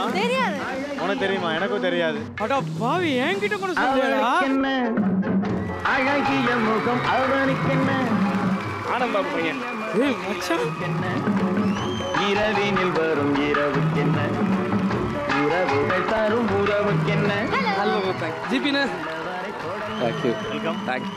தெரியாது உனக்கு தெரியுமா எனக்கும் தெரியாது அடா பாவி என்கிட்ட கூட சொல்லியா அழகிய முகம் அவனுக்கென்ன ஆனந்த் பையன் ஏய் மச்சான் இரவினில் வரும் இரவுக்கென்ன உறவுகள் தரும் உறவுக்கென்ன ஜிபிண்ணே தேங்க்யூ வெல்கம் தேங்க்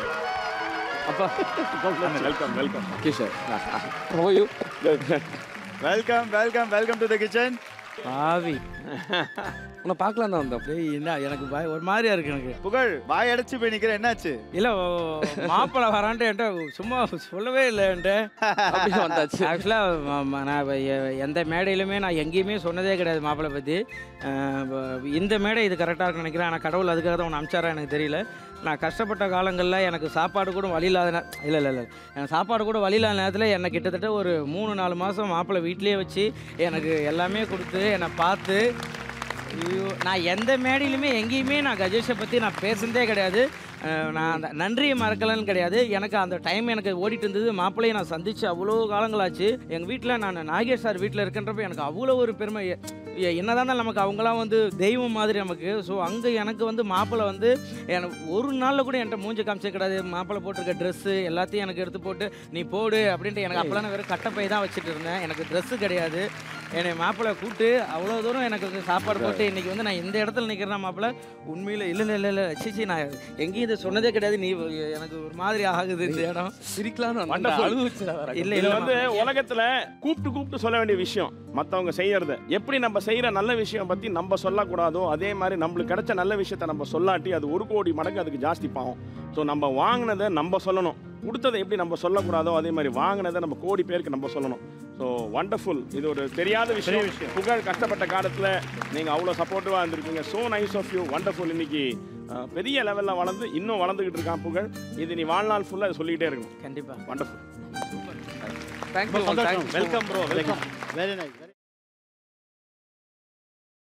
அப்பா வெல்கம் வெல்கம் கிஷோர் ஹோ you welcome welcome welcome to the kitchen பாவி உன்னை பார்க்கலாம் தான் வந்தேன் டேய் என்ன எனக்கு பய- ஒரு மாதிரியா இருக்கு எனக்கு புகழ் வாய் அடைச்சு போய் நிக்கிற என்னாச்சு இல்ல மாப்பிள்ளை வரான்ட்டு என்கிட்ட சும்மா சொல்லவே இல்லை என்கிட்ட அப்படியே வந்தாச்சு ஆக்சுவலாக நான் இப்ப எ- எந்த மேடையிலுமே நான் எங்கேயுமே சொன்னதே கிடையாது மாப்பிள்ளை பற்றி இந்த மேடை இது கரெக்டாக இருக்குன்னு நினைக்கிறேன் ஆனால் கடவுள் அதுக்காக தான் ஒன்று அமிச்சாரா எனக்கு தெரியல நான் கஷ்டப்பட்ட காலங்களில் எனக்கு சாப்பாடு கூட வழி இல்லாத நே இல்லை இல்லை இல்லை எனக்கு சாப்பாடு கூட வழி இல்லாத நேரத்தில் என்னை கிட்டத்தட்ட ஒரு மூணு நாலு மாதம் மாப்பிள்ளை வீட்லேயே வச்சு எனக்கு எல்லாமே கொடுத்து என்னை பார்த்து ஐயோ நான் எந்த மேடையிலுமே எங்கேயுமே நான் கஜேஷை பற்றி நான் பேசுனதே கிடையாது அஹ் நான் அந்த நன்றியை மறக்கலன்னு கிடையாது எனக்கு அந்த டைம் எனக்கு ஓடிட்டு இருந்தது மாப்பிள்ளையை நான் சந்திச்சு அவ்வளோ காலங்களாச்சு எங்கள் வீட்டில் நான் நாகேஷ் சார் வீட்டில் இருக்கின்றப்ப எனக்கு அவ்வளோ ஒரு பெருமை எ- எ- என்னதான் இருந்தாலும் நமக்கு அவங்களாம் வந்து தெய்வம் மாதிரி நமக்கு ஸோ அங்கே எனக்கு வந்து மாப்பிள்ளை வந்து எனக்கு ஒரு நாளில் கூட என்கிட்ட மூஞ்சி காமிச்சே கிடையாது மாப்பிள்ளை போட்டிருக்க ட்ரெஸ்ஸு எல்லாத்தையும் எனக்கு எடுத்து போட்டு நீ போடு அப்படின்ட்டு எனக்கு அப்போலாம் நான் வெறும் கட்டப்பை தான் வச்சுட்டு இருந்தேன் எனக்கு ட்ரெஸ்ஸு கிடையாது என்னை மாப்பிள்ளை கூப்பிட்டு அவ்வளோ தூரம் எனக்கு வந்து சாப்பாடு போட்டு இன்னைக்கு வந்து நான் இந்த இடத்துல நிற்கிறேன் மாப்பிள்ளை உண்மையில் இல்லை இல்லை இல்லை இல்லை சிச்சி நான் எங்கேயும் இதை சொன்னதே கிடையாது நீ எனக்கு ஒரு மாதிரி ஆகுது இந்த இடம் சிரிக்கலாம்னு Wonderful. அழுதுச்சுடா இல்லை இது இல்லை வந்து உலகத்துல கூப்பிட்டு கூப்பிட்டு சொல்ல வேண்டிய விஷயம் மத்தவங்க செய்யறது எப்படி நம்ம செய்யற நல்ல விஷயம் பத்தி நம்ம சொல்லக்கூடாதோ அதே மாதிரி நம்மளுக்கு கிடைச்ச நல்ல விஷயத்த நம்ம சொல்லாட்டி அது ஒரு கோடி மடங்கு அதுக்கு ஜாஸ்தி பாவம் ஸோ நம்ம வாங்கினதை நம்ம சொல்லணும் கொடுத்ததை எப்படி நம்ம சொல்லக்கூடாதோ அதே மாதிரி வாங்கினதை நம்ம கோடி பேருக்கு நம்ம சொல்லணும் ஸோ வண்டர்ஃபுல் இது ஒரு தெரியாத விஷயம் புகழ் கஷ்டப்பட்ட காலத்தில் நீங்கள் அவ்வளோ சப்போர்ட்டிவாக இருந்திருக்கீங்க so nice of you wonderful இன்னைக்கு அஹ், பெரிய லெவலில் வளர்ந்து இன்னும் வளர்ந்துக்கிட்டு இருக்கான் புகழ் இது நீ வாழ்நாள் ஃபுல்லாக சொல்லிக்கிட்டே இருக்கணும் கண்டிப்பாக wonderful thank you thank you welcome bro welcome very nice